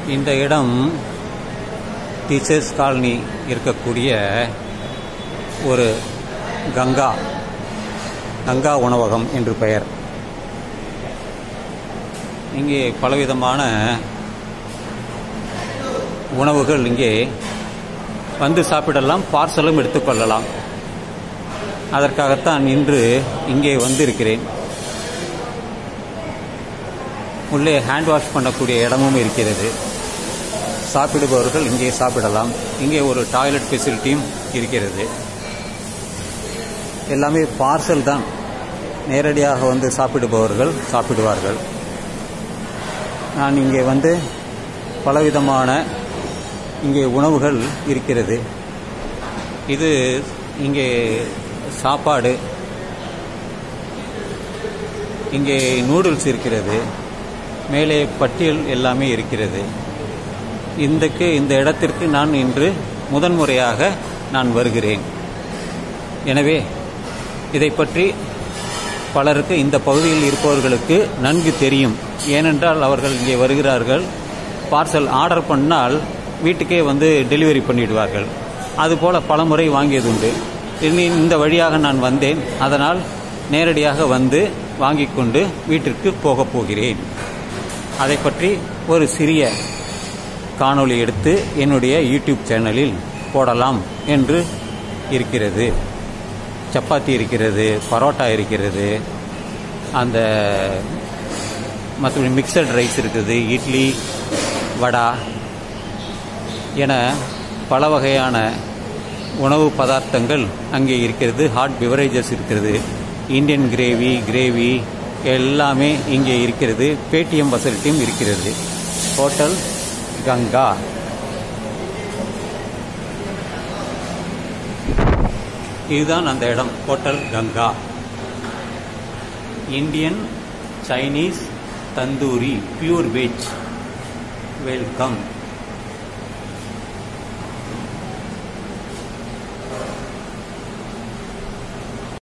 இந்த இடம் teachers colony இருக்கக்கூடிய ஒரு கங்கா கங்கா உணவகம் என்று பெயர் இங்கே பலவிதமான உணவுகள் இங்கே வந்து சாப்பிடலாம் பார்சலும் எடுத்துக்கொள்ளலாம் அதற்காகத்தான் இன்று இங்கே வந்திருக்கிறேன் உள்ளே ஹேண்ட் வாஷ் பண்ணக்கூடிய இடமும் இருக்கிறது சாப்பிடுபவர்கள் இங்கே சாப்பிடலாம் இங்கே ஒரு டாய்லெட் ஃபெசிலிட்டியும் இருக்கிறது எல்லாமே பார்சல் தான் நேரடியாக வந்து சாப்பிடுபவர்கள் சாப்பிடுவார்கள் நான் இங்கே வந்து பலவிதமான இங்கே உணவுகள் இருக்கிறது இது இங்கே சாப்பாடு இங்கே நூடுல்ஸ் இருக்கிறது மேலே பட்டியல் எல்லாமே இருக்கிறது இந்தக்கு இந்த இடத்திற்கு நான் இன்று முதன்முறையாக நான் வருகிறேன் எனவே இதை பற்றி பலருக்கு இந்த பகுதியில் இருப்பவர்களுக்கு நன்கு தெரியும் ஏனென்றால் அவர்கள் இங்கே வருகிறார்கள் பார்சல் ஆர்டர் பண்ணால் வீட்டுக்கே வந்து டெலிவரி பண்ணிடுவார்கள் அதுபோல் பல முறை வாங்கியதுண்டு இனி இந்த வழியாக நான் வந்தேன் அதனால் நேரடியாக வந்து வாங்கிக் கொண்டு வீட்டிற்கு போகப் போகிறேன் அதை பற்றி ஒரு சிறிய காணொளி எடுத்து என்னுடைய யூடியூப் சேனலில் போடலாம் என்று இருக்கிறது சப்பாத்தி இருக்கிறது பரோட்டா இருக்கிறது அந்த மற்றபடி மிக்சட் ரைஸ் இருக்குது இட்லி வடா என பல வகையான உணவு பதார்த்தங்கள் அங்கே இருக்கிறது ஹாட் பிவரேஜஸ் இருக்கிறது இந்தியன் கிரேவி கிரேவி எல்லாமே இங்கே இருக்கிறது பேடிஎம் ஃபெசிலிட்டியும் இருக்கிறது ஹோட்டல் கங்கா இதுதான் அந்த இடம் hotel Ganga Indian Chinese tandoori pure veg welcome